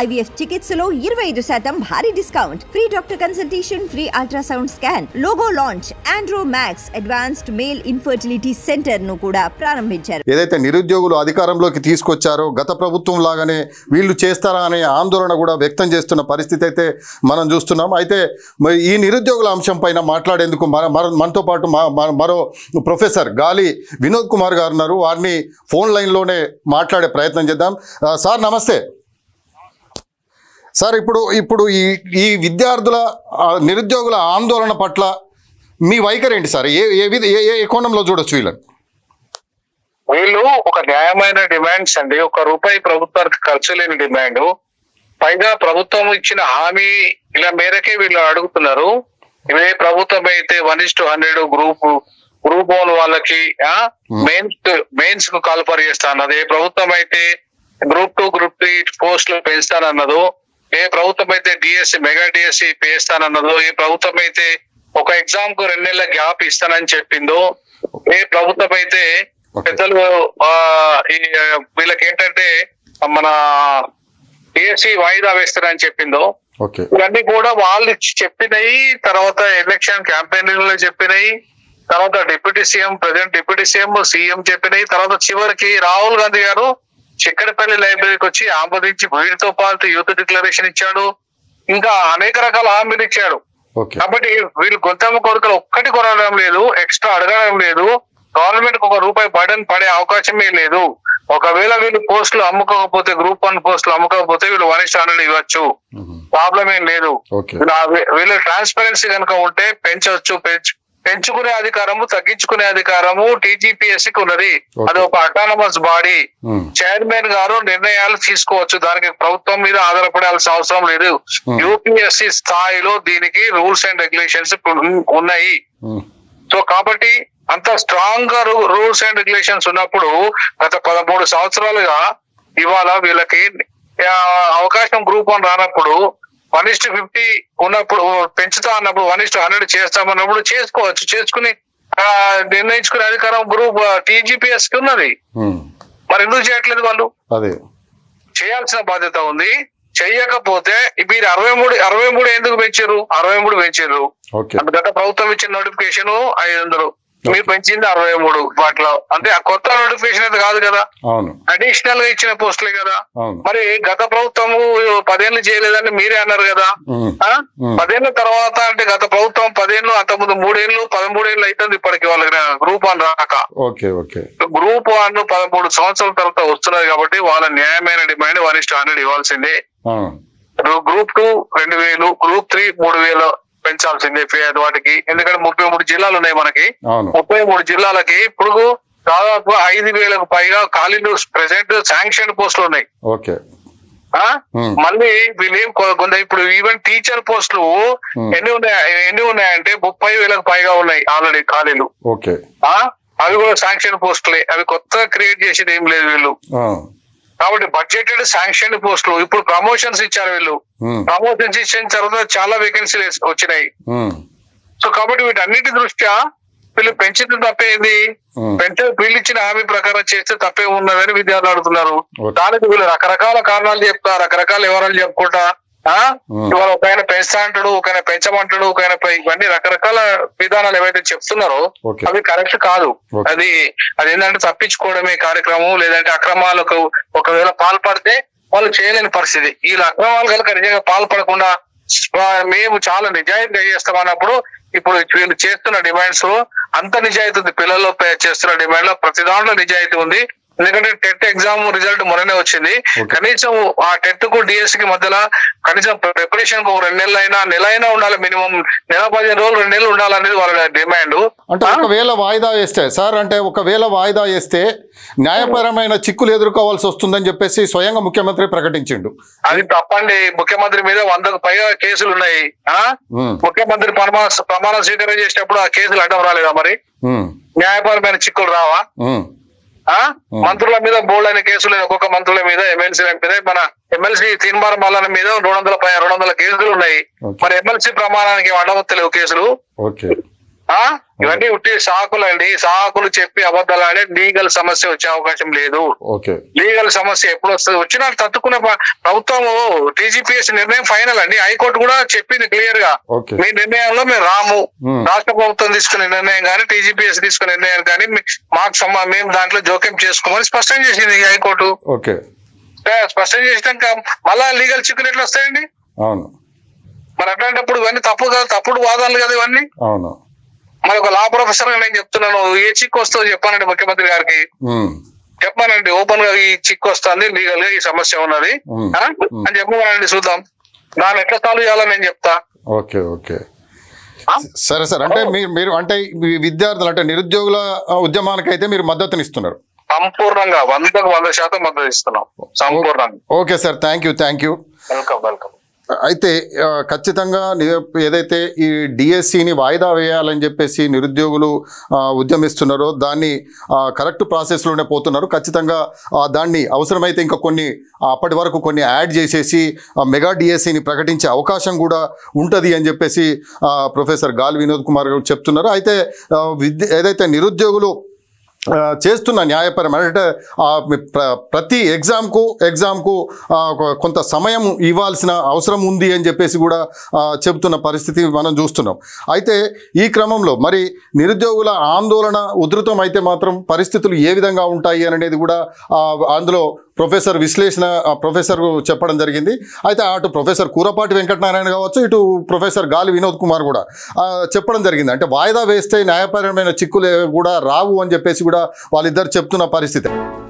IVF చికిత్సలో ఇరవై ఐదు శాతం భారీ discount free doctor consultation free ultrasound scan logo launch andro max advanced male infertility centre ను కూడా ప్రారంభించారు ఏదైతే నిరుద్యోగులు అధికారంలోకి తీసుకొచ్చారో గత ప్రభుత్వం లాగానే వీళ్ళు చేస్తారా అనే ఆందోళన కూడా వ్యక్తం చేస్తున్న పరిస్థితి అయితే మనం చూస్తున్నాం అయితే మరి ఈ నిరుద్యోగుల అంశం పైన మాట్లాడేందుకు మన మన- మనతో పాటు మా మన- మరో ప్రొఫెసర్ గాలి వినోద్ కుమార్ గారు ఉన్నారు వారిని ఫోన్ లైన్లోనే మాట్లాడే ప్రయత్నం చేద్దాం ఆ, సార్ నమస్తే సార్ ఇప్పుడు ఇప్పుడు ఈ ఈ విద్యార్థుల ఆ, నిరుద్యోగుల ఆందోళన పట్ల మీ వైఖరి ఏంటి సార్ ఏ ఏ విధ ఏ ఏ కోణంలో చూడొచ్చు వీళ్ళని వీళ్ళు ఒక న్యాయమైన డిమాండ్స్ అండి ఒక రూపాయి ప్రభుత్వానికి ఖర్చు లేని డిమాండ్ పైగా ప్రభుత్వం ఇచ్చిన హామీ ఇలా మేరకే వీళ్ళు అడుగుతున్నారు ఇదే ప్రభుత్వం అయితే one is to hundred group group one వాళ్ళకి మెయిన్స్ మెయిన్స్ కు కాల్పర్ చేస్తానన్నది ఏ ప్రభుత్వం అయితే గ్రూప్ టూ గ్రూప్ త్రీ పోస్టులు పెంచుతానన్నదో ఏ ప్రభుత్వం అయితే డిఎస్సి మెగా డిఎస్సి పేస్తానన్నదో ఏ ప్రభుత్వం అయితే ఒక ఎగ్జామ్ కు రెండు నెలల గ్యాప్ ఇస్తానని చెప్పిందో ఏ ప్రభుత్వం అయితే Okay. పెద్దలు ఆ, ఈ ఆ, వీళ్ళకి ఏంటంటే మన డిఎస్సి వాయిదా వేస్తారని చెప్పిందో ఓకే ఇవన్నీ కూడా వాళ్ళు ఇచ్చి చెప్పినాయి తర్వాత ఎలక్షన్ క్యాంపెయిన్ లో చెప్పినాయి తర్వాత deputy CM present deputy CM CM చెప్పినాయి తర్వాత చివరికి రాహుల్ గాంధీ గారు చిక్కడపల్లి లైబ్రరీకి వచ్చి ఆమోదించి వీటితో పాటు యూత్ డిక్లరేషన్ ఇచ్చాడు ఇంకా అనేక రకాల హామీలు ఇచ్చాడు ఓకే కాబట్టి వీళ్ళు గొంతమ్మ కోరికలు ఒక్కటి కొనడం లేదు ఎక్స్ట్రా అడగడం లేదు గవర్నమెంట్ కు ఒక రూపాయి బర్డన్ పడే అవకాశమే లేదు ఒకవేళ వీళ్ళు పోస్టులు అమ్ముకోకపోతే గ్రూప్ వన్ పోస్టులు అమ్ముకోకపోతే వీళ్ళు వన్ హండ్రెడ్ ఇవ్వచ్చు ప్రాబ్లం ఏం లేదు ఓకే వీళ్ళ- వీళ్ళ ట్రాన్స్పరెన్సీ కనుక ఉంటే పెంచవచ్చు పెంచు పెంచుకునే అధికారము తగ్గించుకునే అధికారము టీజీపీఎస్సీ కి ఉన్నది Okay. అది ఒక అటానమస్ బాడీ Hmm. చైర్మన్ గారు నిర్ణయాలు తీసుకోవచ్చు దానికి ప్రభుత్వం మీద ఆధారపడాల్సిన అవసరం లేదు Hmm. యూపీఎస్సీ స్థాయిలో దీనికి రూల్స్ అండ్ రెగ్యులేషన్స్ ఉన్నాయి ఉమ్. సో కాబట్టి అంత స్ట్రాంగ్ గా రూల్స్ అండ్ రెగ్యులేషన్స్ ఉన్నప్పుడు గత పదమూడు సంవత్సరాలుగా ఇవాళ వీళ్ళకి ఆ, అవకాశం గ్రూప్ వన్ రానప్పుడు వన్ ఇస్ట్ ఫిఫ్టీ ఉన్నప్పుడు పెంచుతా అన్నప్పుడు వన్ ఇస్ట్ హండ్రెడ్ చేస్తామన్నప్పుడు చేసుకోవచ్చు చేసుకుని ఆ, నిర్ణయించుకునే అధికారం గ్రూప్ టీజీపీఎస్ కి ఉన్నది ఉమ్. మరి ఎందుకు చేయట్లేదు వాళ్ళు అదే చేయాల్సిన బాధ్యత ఉంది చెయ్యకపోతే మీరు అరవై మూడు అరవై మూడు ఎందుకు పెంచారు అరవై మూడు పెంచారు ఓకే అంటే గత ప్రభుత్వం ఇచ్చిన నోటిఫికేషన్ ఐదు వందలు మీరు పెంచింది అరవై మూడు వాటిలో అంటే ఆ కొత్త నోటిఫికేషన్ అయితే కాదు కదా అవును అడిషనల్ గా ఇచ్చిన పోస్టులే కదా అవును మరి గత ప్రభుత్వము పదేళ్ళు చేయలేదని మీరే అన్నారు కదా ఉమ్. ఆ? ఉమ్. పదేళ్ల తర్వాత అంటే గత ప్రభుత్వం పదేళ్ళు అంతకుముందు మూడేళ్ళు పదమూడేళ్ళు అవుతుంది ఇప్పటికి వాళ్ళకి గ్రూప్ వన్ రాక ఓకే ఓకే గ్రూప్ వన్ పదమూడు సంవత్సరాల తర్వాత వస్తున్నది కాబట్టి వాళ్ళ న్యాయమైన డిమాండ్ వన్ ఇస్ట్ హండ్రెడ్ ఇవ్వాల్సిందే అవును గ్రూప్ టూ రెండు వేలు గ్రూప్ త్రీ మూడు వేలు పెంచాల్సిందే ఫీ వాటికి ఎందుకంటే ముప్పై మూడు జిల్లాలు ఉన్నాయి మనకి అవును ముప్పై మూడు జిల్లాలకి ఇప్పుడు దాదాపు ఐదు వేలకు పైగా ఖాళీలు ప్రెసెంట్ శాంక్షన్ పోస్టులు ఉన్నాయి ఓకే ఆ Hmm. మళ్ళీ వీళ్ళేం కొ- కొంత ఇప్పుడు ఈవెన్ టీచర్ పోస్టులు Hmm. ఎన్ని ఉన్నాయి ఎన్ని ఉన్నాయంటే ముప్పై వేలకు పైగా ఉన్నాయి ఆల్రెడీ ఖాళీలు ఓకే ఆ అవి కూడా శాంక్షన్ పోస్టులే అవి కొత్తగా క్రియేట్ చేసేది ఏం లేదు వీళ్ళు ఆ. కాబట్టి బడ్జెటెడ్ శాంక్షన్ పోస్టులు ఇప్పుడు ప్రమోషన్స్ ఇచ్చారు వీళ్ళు ఉమ్. ప్రమోషన్స్ ఇచ్చిన తర్వాత చాలా వేకెన్సీలు వచ్చినాయి ఉమ్. సో కాబట్టి వీటన్నిటి దృష్ట్యా వీళ్ళు పెంచిన తప్పేంది Hmm. పెంచ వీళ్ళు ఇచ్చిన హామీ ప్రకారం చేస్తే తప్పే ఉన్నదని విద్యార్థులు అడుగుతున్నారు Okay. దానికి వీళ్ళు రకరకాల కారణాలు చెప్తా రకరకాల వివరాలు చెప్పుకుంటా ఆ Hmm. ఇవాళ ఒక ఆయన పెంచుతా అంటాడు ఒక ఆయన పెంచమంటాడు ఒక ఆయన పై- ఇవన్నీ రకరకాల విధానాలు ఏవైతే చెప్తున్నారో Okay. అవి కరెక్ట్ కాదు Okay. అది అది ఏంటంటే తప్పించుకోవడమే కార్యక్రమం లేదంటే అక్రమాలకు ఒకవేళ పాల్పడితే వాళ్ళు చేయలేని పరిస్థితి ఈ అక్రమాలు కనుక నిజంగా పాల్పడకుండా ఆ, మేము చాలా నిజాయితీగా చేస్తాం అన్నప్పుడు ఇప్పుడు వీళ్ళు చేస్తున్న డిమాండ్స్ అంత నిజాయితీ ఉంది పిల్లల్లో పే- చేస్తున్న డిమాండ్ లో ప్రతి దాంట్లో నిజాయితీ ఉంది ఎందుకంటే టెట్ ఎగ్జామ్ రిజల్ట్ మొన్ననే వచ్చింది Okay. కనీసం ఆ టెట్ కు డిఎస్ కి మధ్యలో కనీసం ప్రిపరేషన్ కు ఒక రెండు నెలలు అయినా నెల అయినా ఉండాలి మినిమం నెల పదిహేను రోజులు రెండు నెలలు ఉండాలనేది వాళ్ళ డిమాండ్ అంటే ఒకవేళ వాయిదా వేస్తే సార్ అంటే ఒకవేళ వాయిదా వేస్తే న్యాయపరమైన చిక్కులు ఎదుర్కోవాల్సి వస్తుందని చెప్పేసి స్వయంగా ముఖ్యమంత్రి ప్రకటించిండు అది తప్పండి ముఖ్యమంత్రి మీద వందకు పైగా కేసులు ఉన్నాయి ఆ ఉమ్. ముఖ్యమంత్రి ప్రమాణ ప్రమాణ స్వీకారం చేసినప్పుడు ఆ కేసులు అడ్డం రాలేదా మరి ఉమ్. న్యాయపరమైన చిక్కులు రావా ఉమ్. ఆ మంత్రుల మీద బోల్డ్ అయిన కేసులు ఒక్కొక్క మంత్రుల మీద ఎమ్మెల్సీ మీద మన ఎమ్మెల్సీ తీన్మార్ మల్లన మీద రెండు వందల పై రెండు వందల కేసులు ఉన్నాయి Okay. మరి ఎమ్మెల్సీ ప్రమాణానికి అడ్డవత్తలేవు కేసులు ఓకే ఆ ఇవన్నీ ఉట్టి సాకులు అండి సాకులు చెప్పి అబద్ధాలు ఆడే లీగల్ సమస్య వచ్చే అవకాశం లేదు ఓకే లీగల్ సమస్య ఎప్పుడు వస్తుంది వచ్చినా తట్టుకునే ప- ప్రభుత్వం టీజీపీఎస్ నిర్ణయం ఫైనల్ అండి హైకోర్టు కూడా చెప్పింది క్లియర్ గా ఓకే మీ నిర్ణయంలో మేము రాము Hmm. రాష్ట్ర ప్రభుత్వం తీసుకునే నిర్ణయం కానీ టీజీపీఎస్ తీసుకునే నిర్ణయం కానీ మీ- మాకు సంబ- మేము దాంట్లో జోక్యం చేసుకోమని స్పష్టం చేసింది ఈ హైకోర్టు ఓకే ఏ, స్పష్టం చేసినాక మళ్ళా లీగల్ చిక్కులు ఎట్లా వస్తాయండి అవును మరి అట్లాంటప్పుడు ఇవన్నీ తప్పు కదా తప్పుడు వాదాలు కదా ఇవన్నీ అవును మరి ఒక లా ప్రొఫెసర్ గా నేను చెప్తున్నాను ఏ చిక్కు వస్తుందో చెప్పానండి ముఖ్యమంత్రి గారికి ఉమ్, చెప్పానండి ఓపెన్ గా ఈ చిక్కు వస్తుంది లీగల్ గా ఈ సమస్య ఉన్నది Hmm. ఆ? అని చెప్పమనండి చూద్దాం దాన్ని ఎట్లా సాల్వ్ చేయాలని నేను చెప్తా ఓకే ఓకే ఆ? సరే సార్ అంటే మీరు మీరు అంటే ఈ విద్యార్థులు అంటే నిరుద్యోగుల ఆ, ఉద్యమానికైతే మీరు మద్దతునిస్తున్నారు సంపూర్ణంగా వందకు వంద శాతం మద్దతు ఇస్తున్నాం సంపూర్ణంగా okay sir thank you thank you welcome welcome అయితే ఆ, ఖచ్చితంగా ని- ఏదైతే ఈ డిఎస్సిని వాయిదా వేయాలని చెప్పేసి నిరుద్యోగులు ఆ, ఉద్యమిస్తున్నారో దాన్ని ఆ, కరెక్ట్ ప్రాసెస్లోనే పోతున్నారు ఖచ్చితంగా ఆ, దాన్ని అవసరమైతే ఇంకా కొన్ని ఆ, అప్పటి వరకు కొన్ని యాడ్ చేసేసి ఆ, మెగా డిఎస్సిని ప్రకటించే అవకాశం కూడా ఉంటుంది అని చెప్పేసి ఆ, ప్రొఫెసర్ గాల్ వినోద్ కుమార్ గారు చెప్తున్నారు అయితే ఆ, విద్య ఏదైతే నిరుద్యోగులు ఆ, చేస్తున్న న్యాయపరమైన అంటే ఆ, ప్ర- ప్రతి ఎగ్జామ్కు ఎగ్జామ్కు ఆ, కొ- కొంత సమయం ఇవ్వాల్సిన అవసరం ఉంది అని చెప్పేసి కూడా ఆ, చెబుతున్న పరిస్థితి మనం చూస్తున్నాం అయితే ఈ క్రమంలో మరి నిరుద్యోగుల ఆందోళన ఉధృతం అయితే మాత్రం పరిస్థితులు ఏ విధంగా ఉంటాయి అనేది కూడా ఆ, అందులో ప్రొఫెసర్ విశ్లేషణ ఆ, ప్రొఫెసర్ చెప్పడం జరిగింది అయితే అటు ప్రొఫెసర్ కూరపాటి వెంకటనారాయణ కావచ్చు ఇటు ప్రొఫెసర్ గాలి వినోద్ కుమార్ కూడా ఆ, చెప్పడం జరిగింది అంటే వాయిదా వేస్తే న్యాయపరమైన చిక్కులు కూడా రావు అని చెప్పేసి కూడా వాళ్ళిద్దరు చెప్తున్న పరిస్థితి